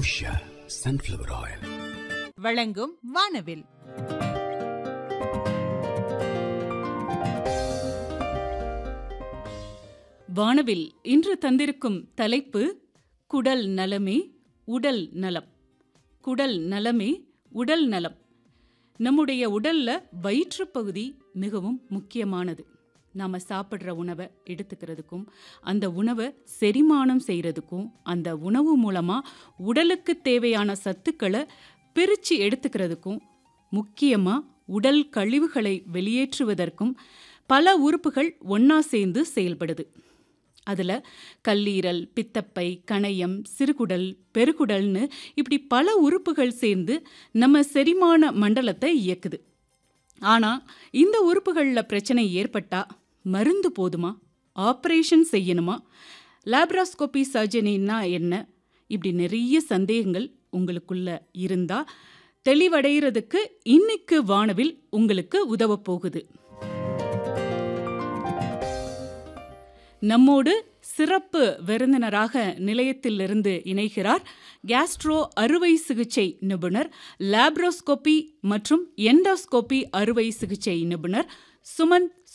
Usha sunflower oil வழங்கும் வானவில் வானவில் இன்று தந்திருக்கும் தலைப்பு குடல் நலமே உடல் நலம் குடல் நலமே உடல் நலம் நம்முடைய உடல்ல வயிற்றுப் பகுதி மிகவும் முக்கியமானது நாம சாப்பிட்ற உணவை எடுத்துக்கிறதுக்கும் அந்த உணவை செரிமானம் செய்யறதுக்கும் அந்த உணவு மூலமா உடலுக்கு தேவையான சத்துக்களை பிரித்து எடுத்துக்கிறதுக்கும் முக்கியமா உடல் கழிவுகளை வெளியேற்றுவதற்கும் பல உறுப்புகள் ஒண்ணா சேர்ந்து செயல்படுது அதில் கல்லீரல் பித்தப்பை கணையம் சிறுகுடல் பெருகுடல்னு இப்படி பல உறுப்புகள் சேர்ந்து நம்ம செரிமான மண்டலத்தை இயக்குது ஆனால் இந்த உறுப்புகளில் பிரச்சனை ஏற்பட்டா மருந்து போதுமா ஆப்ரேஷன் செய்யணுமா லேப்ராஸ்கோபி சர்ஜரின்னா என்ன இப்படி நிறைய சந்தேகங்கள் உங்களுக்குள்ள இருந்தா தெளிவடைகிறதுக்கு இன்னைக்கு வானவில் உங்களுக்கு உதவப் போகுது நம்மோடு சிறப்பு விருந்தினராக நிலையத்திலிருந்து இணைகிறார் கேஸ்ட்ரோ அறுவை சிகிச்சை நிபுணர் லேப்ரோஸ்கோபி மற்றும் எண்டோஸ்கோபி அறுவை சிகிச்சை நிபுணர் சுமன்